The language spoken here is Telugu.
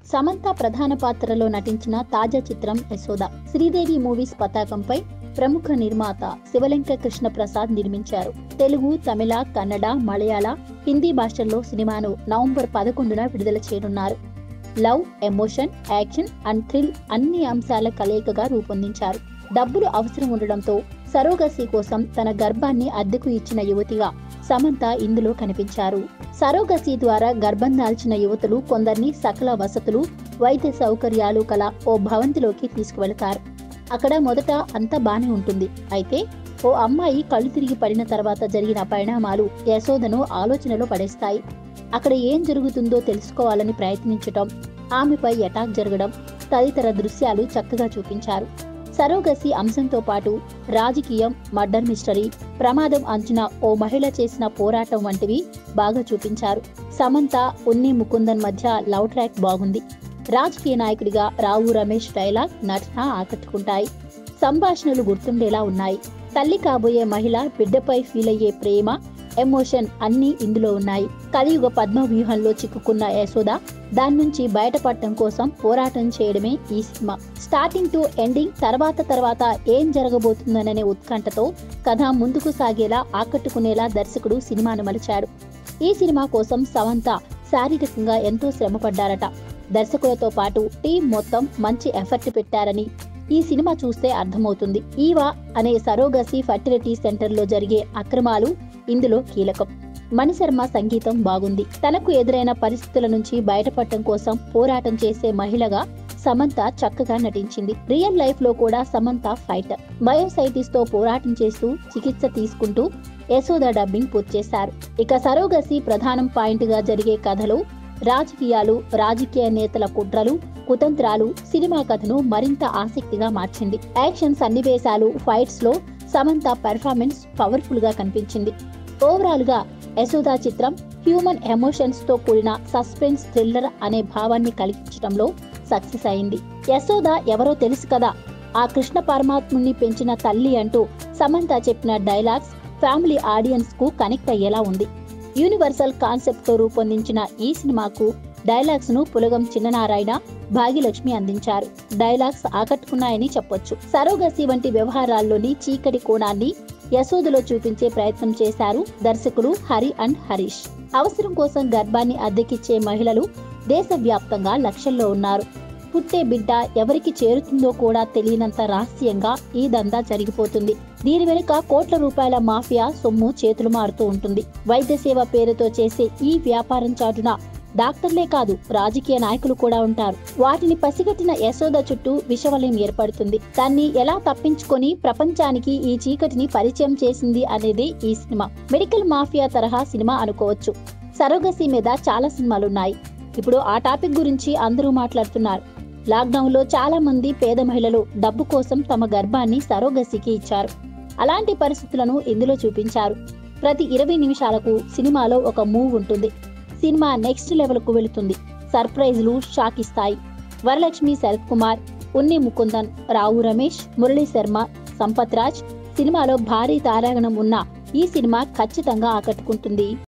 సమంత ప్రధాన పాత్రలో నటించిన తాజా చిత్రం యశోద శ్రీదేవి మూవీస్ పతాకంపై ప్రముఖ నిర్మాత శివలంక కృష్ణ ప్రసాద్ నిర్మించారు తెలుగు తమిళ కన్నడ మలయాళ హిందీ భాషల్లో సినిమాను నవంబర్ పదకొండున విడుదల చేయనున్నారు love emotion action and thrill అన్ని అంశాల కలయికగా రూపొందించారు డబ్బులు అవసరం ఉండడంతో సరోగసి కోసం తన గర్భాన్ని అద్దెకు ఇచ్చిన యువతిగా సమంత ఇందులో కనిపించారు సరోగసి ద్వారా గర్భం దాల్చిన యువతులు కొందరిని సకల వసతులు వైద్య సౌకర్యాలు కల ఓ భవంతిలోకి తీసుకువెళతారు అక్కడ మొదట అంతా బానే ఉంటుంది అయితే ఓ అమ్మాయి కళ్ళు తిరిగి పడిన తర్వాత జరిగిన పరిణామాలు యశోదను ఆలోచనలో పడేస్తాయి అక్కడ ఏం జరుగుతుందో తెలుసుకోవాలని ప్రయత్నించటం ఆమెపై అటాక్ జరగడం తదితర దృశ్యాలు చక్కగా చూపించారు సరోగసి అంశంతో పాటు రాజకీయం మర్డర్ మిస్టరీ ప్రమాదం అంచున ఓ మహిళ చేసిన పోరాటం వంటివి బాగా చూపించారు సమంత ఉన్ని ముకుందన్ మధ్య లవ్ ట్రాక్ బాగుంది రాజకీయ నాయకుడిగా రావు రమేష్ డైలాగ్ నటన ఆకట్టుకుంటాయి సంభాషణలు గుర్తుండేలా ఉన్నాయి తల్లి కాబోయే మహిళ బిడ్డపై ఫీల్ అయ్యే ప్రేమ ఎమోషన్ అన్నీ ఇందులో ఉన్నాయి కలియుగ పద్మ వ్యూహంలో చిక్కుకున్న యశోద దాని నుంచి బయటపడటం కోసం పోరాటం చేయడమే ఈ సినిమా స్టార్టింగ్ టు ఎండింగ్ తర్వాత తర్వాత ఏం జరగబోతుందననే ఉత్కంఠతో కథ ముందుకు సాగేలా ఆకట్టుకునేలా దర్శకుడు సినిమాను మలిచాడు ఈ సినిమా కోసం సమంత శారీరకంగా ఎంతో శ్రమపడ్డారట దర్శకులతో పాటు టీం మొత్తం మంచి ఎఫర్ట్ పెట్టారని ఈ సినిమా చూస్తే అర్థమవుతుంది ఈవా అనే సరోగసి ఫర్టిలిటీ సెంటర్ లో జరిగే అక్రమాలు ఇందులో కీలకం మణిశర్మ సంగీతం బాగుంది తనకు ఎదురైన పరిస్థితుల నుంచి బయటపడటం కోసం పోరాటం చేసే మహిళగా సమంత చక్కగా నటించింది రియల్ లైఫ్ లో కూడా సమంత ఫైటర్ మయోసైటిస్ తో పోరాటం చేస్తూ చికిత్స తీసుకుంటూ యశోద డబ్బింగ్ పూర్తి చేశారు ఇక సరోగసి ప్రధానం పాయింట్ గా జరిగే కథలో రాజకీయాలు రాజకీయ నేతల కుట్రలు కుతంత్రాలు సినిమా కథను మరింత ఆసక్తిగా మార్చింది యాక్షన్ సన్నివేశాలు ఫైట్స్ లో సమంత పెర్ఫార్మెన్స్ పవర్ఫుల్ గా కనిపించింది ఓవరాల్ గా యశోద చిత్రం హ్యూమన్ ఎమోషన్స్ తో కూడిన సస్పెన్స్ థ్రిల్లర్ అనే భావాన్ని కలిగించడంలో సక్సెస్ అయింది యశోద ఎవరో తెలుసు కదా ఆ కృష్ణ పరమాత్ముని పెంచిన తల్లి అంటూ సమంత చెప్పిన డైలాగ్స్ ఫ్యామిలీ ఆడియన్స్ కు కనెక్ట్ అయ్యేలా ఉంది యూనివర్సల్ కాన్సెప్ట్ తో రూపొందించిన ఈ సినిమాకు డైలాగ్స్ ను పులగం చిన్ననారాయణ భాగ్యలక్ష్మి అందించారు డైలాగ్స్ ఆకట్టుకున్నాయని చెప్పొచ్చు సరోగసి వంటి వ్యవహారాల్లోని చీకటి కోణాన్ని యశోదలో చూపించే ప్రయత్నం చేశారు దర్శకులు హరి అండ్ హరీష్ అవసరం కోసం గర్భాన్ని అద్దెకిచ్చే మహిళలు దేశవ్యాప్తంగా లక్షల్లో ఉన్నారు పుట్టే బిడ్డ ఎవరికి చేరుతుందో కూడా తెలియనంత రహస్యంగా ఈ దందా జరిగిపోతుంది దీని వెనుక కోట్ల రూపాయల మాఫియా సొమ్ము చేతులు మారుతూ ఉంటుంది వైద్య సేవ పేరుతో చేసే ఈ వ్యాపారం చాటున డాక్టర్లే కాదు రాజకీయ నాయకులు కూడా ఉంటారు వాటిని పసిగట్టిన యశోద చుట్టూ విషవలయం ఏర్పడుతుంది దాన్ని ఎలా తప్పించుకొని ప్రపంచానికి ఈ చీకటిని పరిచయం చేసింది అనేది ఈ సినిమా మెడికల్ మాఫియా తరహా సినిమా అనుకోవచ్చు సరోగసి మీద చాలా సినిమాలున్నాయి ఇప్పుడు ఆ టాపిక్ గురించి అందరూ మాట్లాడుతున్నారు లాక్డౌన్ లో చాలా మంది పేద మహిళలు డబ్బు కోసం తమ గర్భాన్ని సరోగసికి ఇచ్చారు అలాంటి పరిస్థితులను ఇందులో చూపించారు ప్రతి ఇరవై నిమిషాలకు సినిమాలో ఒక మూవ్ ఉంటుంది సినిమా నెక్స్ట్ లెవెల్ కు వెళుతుంది సర్ప్రైజ్లు షాక్ ఇస్తాయి వరలక్ష్మి శరత్ కుమార్ ఉన్ని ముకుందన్ రావు రమేష్ మురళీ శర్మ సంపత్ రాజ్ సినిమాలో భారీ తారాగణం ఉన్న ఈ సినిమా ఖచ్చితంగా ఆకట్టుకుంటుంది